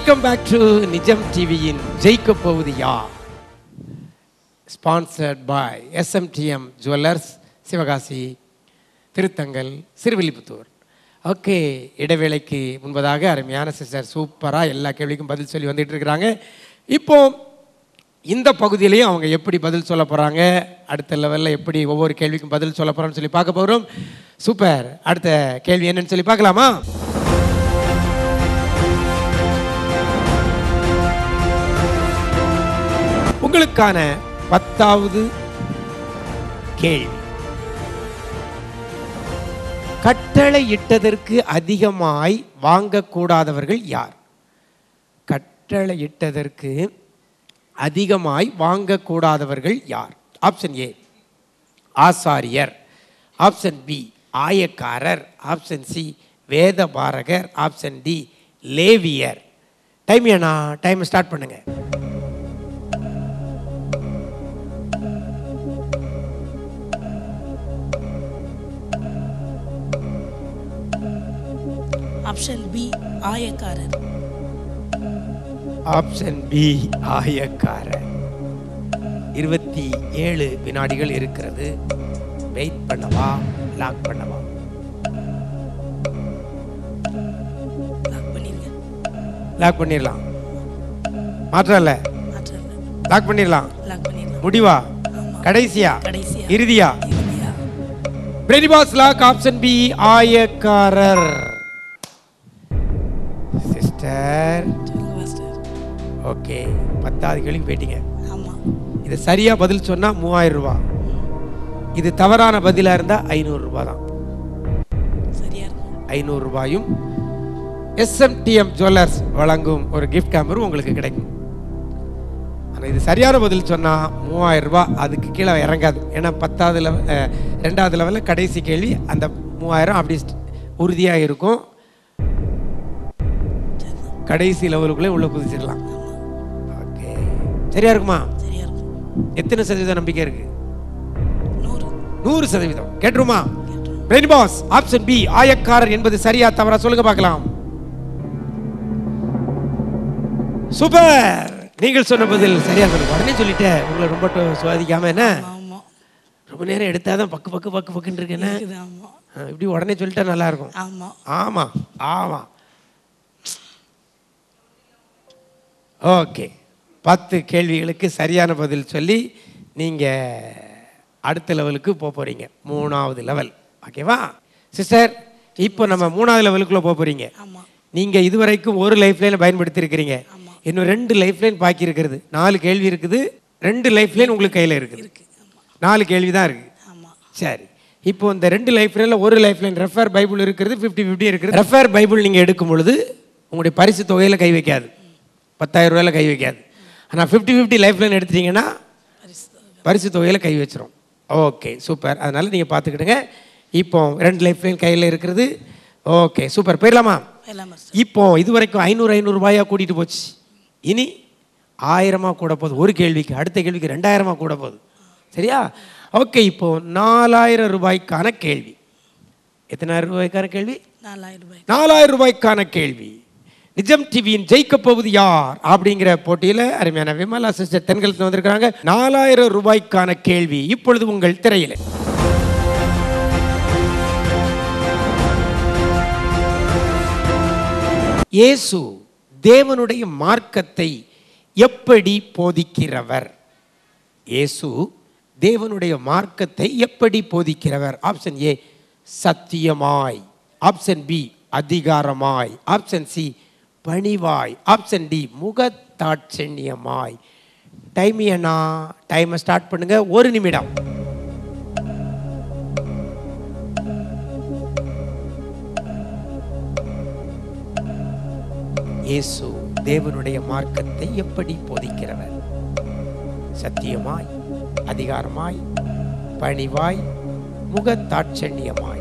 Welcome back to நிஜம் டிவியின் ஜெயிக்க போவது யார் sponsored by S M T M jewellers Sivakasi Thiruthangal Srivilliputhur okay இடைவேளைக்கு முன்பதாக அருமையான சிஸ்டர் சூப்பராக எல்லா கேள்விக்கும் பதில் சொல்லி வந்துட்டு இருக்கிறாங்க இப்போ இந்த பகுதியிலையும் அவங்க எப்படி பதில் சொல்ல போகிறாங்க அடுத்த லெவலில் எப்படி ஒவ்வொரு கேள்விக்கும் பதில் சொல்ல போகிறான்னு சொல்லி பார்க்க போகிறோம் சூப்பர் அடுத்த கேள்வி என்னன்னு சொல்லி பார்க்கலாமா உங்களுக்கான பத்தாவது கேள்வி கட்டளையிட்டதற்கு அதிகமாய் வாங்கக்கூடாதவர்கள் யார் கட்டளையிட்டதற்கு அதிகமாய் வாங்கக்கூடாதவர்கள் யார் ஆப்ஷன் ஏ ஆசாரியர் ஆப்ஷன் பி ஆயக்காரர் ஆப்ஷன் சி வேதபாரகர் ஆப்ஷன் டி லேவியர் டைம் ஏண்ணா டைம் ஸ்டார்ட் பண்ணுங்க ஆப்ஷன் பி ஆயக்காரர் ஆப்ஷன் பி ஆயக்காரர் இருபத்தி ஏழு வினாடிகள் இருக்கிறது வெயிட் பண்ணவா லாக் பண்ணவா லாக் பண்ணிருங்க லாக் பண்ணிடலாம் மாற்றம் இல்லை மாற்றம் இல்ல. லாக் பண்ணிடலாம் லாக் பண்ணிடலாம் முடிவா ஆமா. கடைசியா கடைசியா. இறுதியா இறுதியா. பிரெடிபாஸ் லாக் ஆப்ஷன் பி ஆயக்காரர் சிஸ்டர் சொல்லுங்க மாஸ்டர் ஓகே பத்தாவது கேள்வி போயிட்டீங்க ஆமா இது சரியா பதில் சொன்னா மூவாயிரம் ரூபாய் இது தவறான பதிலா இருந்தா ஐநூறு ரூபாய் தான் சரியா இருக்கும் ஐநூறு ரூபாயும் எஸ்எம்டிஎம் ஜுவல்லர்ஸ் வழங்கும் ஒரு கிஃப்ட் கேம்பரும் உங்களுக்கு கிடைக்கும் ஆனால் இது சரியான பதில் சொன்னால் மூவாயிரம் ரூபாய் அதுக்கு கீழே இறங்காது ஏன்னா பத்தாவது லெவல் அஹ், ரெண்டாவது லெவலில் கடைசி கேள்வி அந்த மூவாயிரம் அப்படி உறுதியாக இருக்கும் கடைசி லெவலுக்குள்ளே உள்ள குதிச்சிடலாம் ஓகே சரியா இருக்குமா சரியா இருக்கும் எத்தனை சதவீதம் நம்பிக்கை இருக்கு நூறு நூறு சதவீதம் கேட்டுருமா பிரெயின் பாஸ் ஆப்ஷன் பி ஆயக்காரர் என்பது சரியா தவறா சொல்லுங்க பார்க்கலாம் சூப்பர் நீங்கள் சொன்ன பதில் சரியா சொல்லுங்க உடனே சொல்லிட்டேன் உங்களை ரொம்ப ட- சுவாதிக்காம என்ன ஆமா ரொம்ப நேரம் எடுத்தாதான் பக்கு பக்கு பக்கு பக்குன்னு இருக்கு என்ன இருக்குது ஆமா ஆ, இப்படி உடனே சொல்லிட்டா நல்லா இருக்கும் ஆமா ஆமா ஆமா ஓகே பத்து கேள்விகளுக்கு சரியான பதில் சொல்லி நீங்க அடுத்த லெவலுக்கு போக போறீங்க மூணாவது லெவல் ஓகேவா சிஸ்டர் இப்போ நம்ம மூணாவது லெவலுக்குள்ள போக போறீங்க ஆமா நீங்க இதுவரைக்கும் ஒரு லைஃப் லைன் பயன்படுத்தி இருக்கிறீங்க ஆமா. இன்னும் ரெண்டு லைஃப் லைன் பாக்கி இருக்கிறது நாலு கேள்வி இருக்குது ரெண்டு லைஃப் லைன் உங்களுக்கு கையில இருக்குது இருக்கு ஆமா நாலு கேள்வி தான் இருக்கு ஆமா சரி இப்போ இந்த ரெண்டு லைஃப் லைனில் ஒரு லைஃப் லைன் ரெஃபர் பைபிள் இருக்கிறது ஃபிஃப்டி ஃபிஃப்டி இருக்குது ரெஃபர் பைபிள் நீங்கள் எடுக்கும் பொழுது உங்களுடைய பரிசு தொகையில் கை வைக்காது பத்தாயிரம் ரூபாயில கை வைக்காது ஆனால் ஃபிஃப்டி ஃபிஃப்டி லைஃப் லைன் எடுத்துட்டீங்கன்னா பரிசு பரிசு தொகையில் கை வச்சிரும் ஓகே சூப்பர் அதனால் நீங்கள் பார்த்துக்கிடுங்க இப்போ ரெண்டு லைஃப் லைன் கையில் இருக்கிறது ஓகே சூப்பர் போயிடலாமா எல்லாம் மாஸ்டர் இப்போ இது வரைக்கும் ஐநூறு ஐநூறு ரூபாயா கூட்டிட்டு போச்சு இனி ஆயிரமா கூட போகுது ஒரு கேள்விக்கு அடுத்த கேள்விக்கு ரெண்டாயிரமா கூட போகுது சரியா ஓகே இப்போ நாலாயிரம் ரூபாய்க்கான கேள்வி எத்தனாயிரம் ரூபாய்க்கான கேள்வி நாலாயிரம் ரூபாய் நாலாயிரம் ரூபாய்க்கான கேள்வி நிஜம் டிவியின் ஜெயிக்க போவது யார் அப்படிங்கிற போட்டியில் அருமையான விமலா சிஸ்டர் தென்கலத்தில் வந்திருக்கிறாங்க நாலாயிரம் ரூபாய்க்கான கேள்வி இப்பொழுது உங்கள் திரையில் இயேசு தேவனுடைய மார்க்கத்தை எப்படி போதிக்கிறவர் இயேசு தேவனுடைய மார்க்கத்தை எப்படி போதிக்கிறவர் ஆப்ஷன் ஏ சத்தியமாய் ஆப்ஷன் பி அதிகாரமாய் ஆப்ஷன் சி பணிவாய் ஆப்ஷன் டி முகத்தாட்சண்யமாய் டைம் ஏண்ணா டைமை ஸ்டார்ட் பண்ணுங்க ஒரு நிமிடம் இயேசு தேவனுடைய மார்க்கத்தை எப்படி போதிக்கிறவர் சத்தியமாய் அதிகாரமாய் பணிவாய் முகத்தாட்சண்யமாய்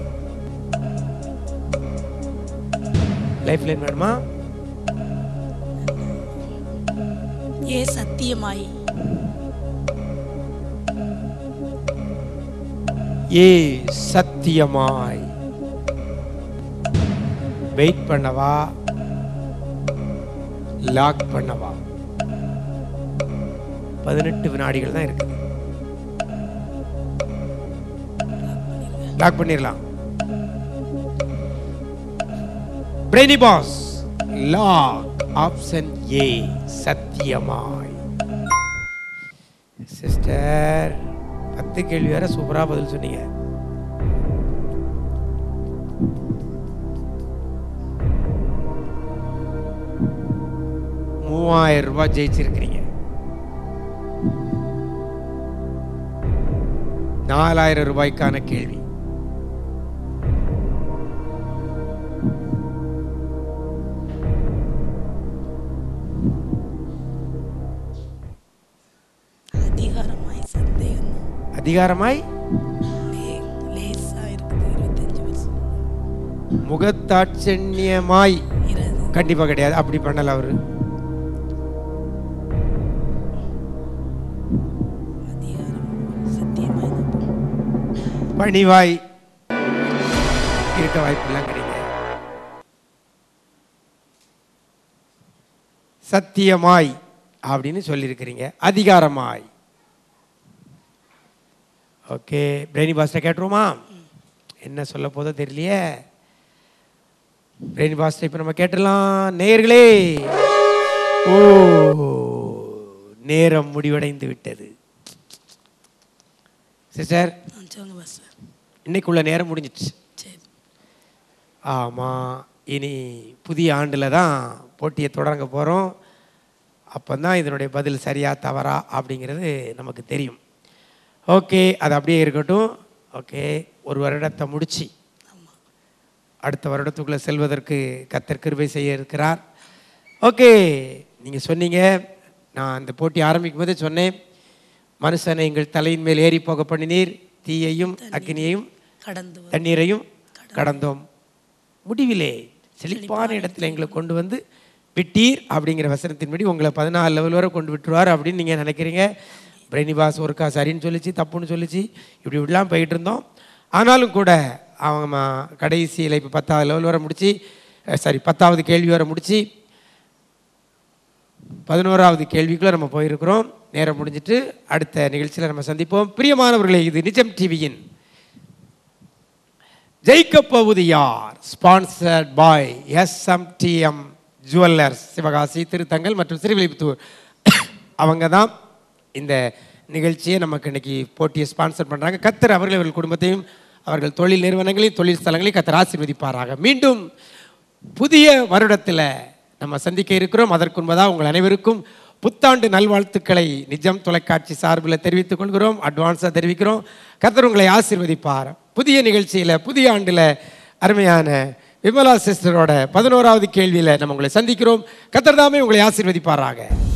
லைஃப் லைன் வேணுமா ஏ சத்தியமாய் ஏ சத்தியமாய் வெயிட் பண்ணவா லாக் பண்ணவா பதினெட்டு வினாடிகள் தான் இருக்குது லாக் பண்ணிடலாம் brainy boss lock option A சத்தியமாய் சிஸ்டர் பத்து கேள்வி வேற சூப்பரா பதில் சொன்னீங்க மூவாயிரம் ரூபாய் ஜெயிச்சிருக்கிறீங்க நாலாயிரம் ரூபாய்க்கான கேள்வி அதிகாரமாய் சந்தேகம் அதிகாரமாய் லே- லேசா இருக்குது இருபத்தஞ்சு வருஷம் முகத்தாட்சண்யமாய் இருபது கண்டிப்பா கிடையாது அப்படி பண்ணல அவரு அதிகாரம் சத்தியமாய் நம்பும். பணிவாய் இருக்க வாய்ப்பெல்லாம் கிடையாது சத்தியமாய் அப்படின்னு சொல்லியிருக்கிறீங்க அதிகாரமாய் ஓகே பிரெய்னி பாஸ்டர் கேட்டுருவோமா என்ன சொல்ல போதோ தெரியலையே பிரெய்னி பாஸ்டர் இப்போ நம்ம கேட்டுடலாம் நேயர்களே ஓ நேரம் முடிவடைந்து விட்டது சிஸ்டர் ஆ, சொல்லுங்க பாஸ்டர் இன்னைக்குள்ள நேரம் முடிஞ்சிடுச்சு சரி ஆமாம் இனி புதிய ஆண்டில் தான் போட்டியை தொடங்க போகிறோம் அப்போ தான் இதனுடைய பதில் சரியா தவறா அப்படிங்கிறது நமக்கு தெரியும் ஓகே அது அப்படியே இருக்கட்டும் ஓகே ஒரு வருடத்தை முடிச்சு அடுத்த வருடத்துக்குள்ளே செல்வதற்கு கத்தர் கிருபை செய்ய இருக்கிறார் ஓகே நீங்கள் சொன்னீங்க நான் அந்த போட்டி ஆரம்பிக்கும் போதே சொன்னேன் மனுஷனை எங்கள் தலையின் மேல் ஏறி போக பண்ணினீர் தீயையும் அக்னியையும் கடந்து வரும் தண்ணீரையும் கடந்தோம் முடிவிலே செழிப்பான இடத்துல எங்களை கொண்டு வந்து விட்டீர் அப்படிங்கிற வசனத்தின்படி உங்களை பதினாலு லெவல் வரை கொண்டு விட்டுருவார் அப்படின்னு நீங்கள் நினைக்கிறீங்க பிரெனிவாஸ் ஒருக்கா சரின்னு சொல்லிச்சு தப்புன்னு சொல்லிச்சு இப்படி இப்படிலாம் போயிட்டு இருந்தோம் ஆனாலும் கூட அவங்க ம- கடைசியில் இப்போ பத்தாவது லெவல் வரை முடிச்சு சாரி பத்தாவது கேள்வி வரை முடிச்சு பதினோராவது கேள்விக்குள்ள நம்ம போயிருக்கிறோம் நேரம் முடிஞ்சிட்டு அடுத்த நிகழ்ச்சியில் நம்ம சந்திப்போம் பிரியமானவர்களே இது நிஜம் டிவியின் ஜெயிக்கப் போவது யார் sponsored by S M T M jewellers Sivakasi Thiruthangal மற்றும் சிறுவிழிப்புத்தூர் அவங்க தான் இந்த நிகழ்ச்சியை நமக்கு இன்னைக்கு போட்டியை ஸ்பான்சர் பண்ணுறாங்க கத்தர் அவர்கள் அவர்கள் குடும்பத்தையும் அவர்கள் தொழில் நிறுவனங்களையும் தொழில் ஸ்தலங்களையும் கத்தர் ஆசீர்வதிப்பாராக மீண்டும் புதிய வருடத்தில் நம்ம சந்திக்க இருக்கிறோம் அதற்கு முன்பதாக உங்கள் அனைவருக்கும் புத்தாண்டு நல்வாழ்த்துக்களை நிஜம் தொலைக்காட்சி சார்பில் தெரிவித்துக் கொள்கிறோம் அட்வான்ஸாக தெரிவிக்கிறோம் கத்தர் உங்களை ஆசீர்வதிப்பார் புதிய நிகழ்ச்சியில் புதிய ஆண்டில் அருமையான விமலா சிஸ்டரோட பதினோராவது கேள்வியில் நம்ம உங்களை சந்திக்கிறோம் கத்தர் தாமே உங்களை ஆசீர்வதிப்பாராக